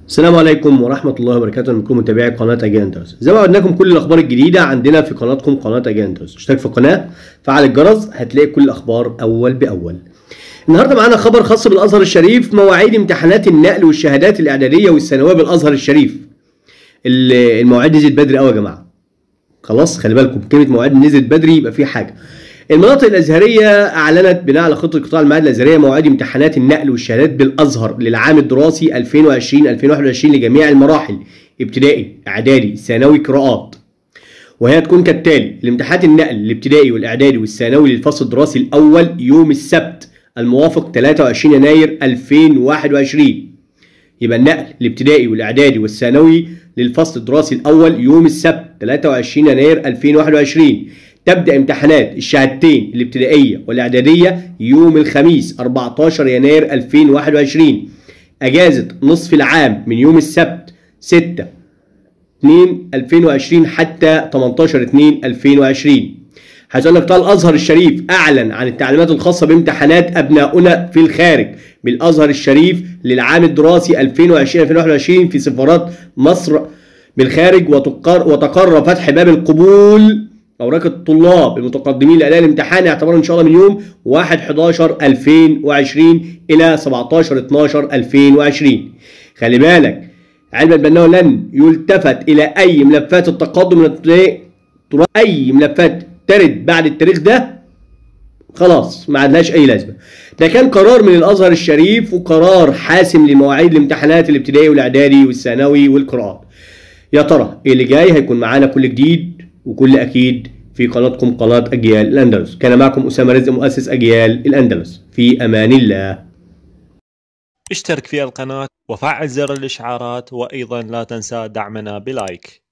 السلام عليكم ورحمة الله وبركاته منكم متابعي قناة أجندرز زي ما قلنا لكم كل الأخبار الجديدة عندنا في قناتكم قناة أجندرز اشترك في القناة فعل الجرس هتلاقي كل الأخبار أول بأول النهارده معانا خبر خاص بالأزهر الشريف مواعيد امتحانات النقل والشهادات الإعدادية والثانوية بالأزهر الشريف ال- المواعيد نزلت بدري قوي يا جماعة خلاص خلي بالكم كلمة مواعيد نزلت بدري يبقى في حاجة المناطق الازهريه اعلنت بناء على خطه قطاع المعاهد الازهريه مواعيد امتحانات النقل والشهادات بالازهر للعام الدراسي 2020 2021 لجميع المراحل ابتدائي اعدادي ثانوي قراءات وهي تكون كالتالي الامتحانات النقل الابتدائي والاعدادي والثانوي للفصل الدراسي الاول يوم السبت الموافق 23 يناير 2021 يبقى النقل الابتدائي والاعدادي والثانوي للفصل الدراسي الاول يوم السبت 23 يناير 2021 تبدا امتحانات الشهادتين الابتدائيه والاعداديه يوم الخميس 14 يناير 2021 اجازه نصف العام من يوم السبت 6 2 2020 حتى 18 2 2020 عايز اقول لك قطاع الازهر الشريف اعلن عن التعليمات الخاصه بامتحانات ابنائنا في الخارج بالازهر الشريف للعام الدراسي 2020 2021 في سفارات مصر بالخارج وتقر وتقرر فتح باب القبول اوراق الطلاب المتقدمين لاداء الامتحان اعتبارا ان شاء الله من يوم 1 11 2020 الى 17 12 2020 خلي بالك علما بانه لن يلتفت الى اي ملفات التقدم من الابتدائي اي ملفات ترد بعد التاريخ ده خلاص ما عادلهاش اي لازمه ده كان قرار من الازهر الشريف وقرار حاسم لمواعيد الامتحانات الابتدائي والاعدادي والثانوي والقراءات يا ترى ايه اللي جاي هيكون معانا كل جديد وكل اكيد في قناتكم قناه اجيال الاندلس كان معكم اسامه رزق مؤسس اجيال الاندلس في امان الله اشترك في القناة وفعل زر الإشعارات وأيضا لا تنسى دعمنا بلايك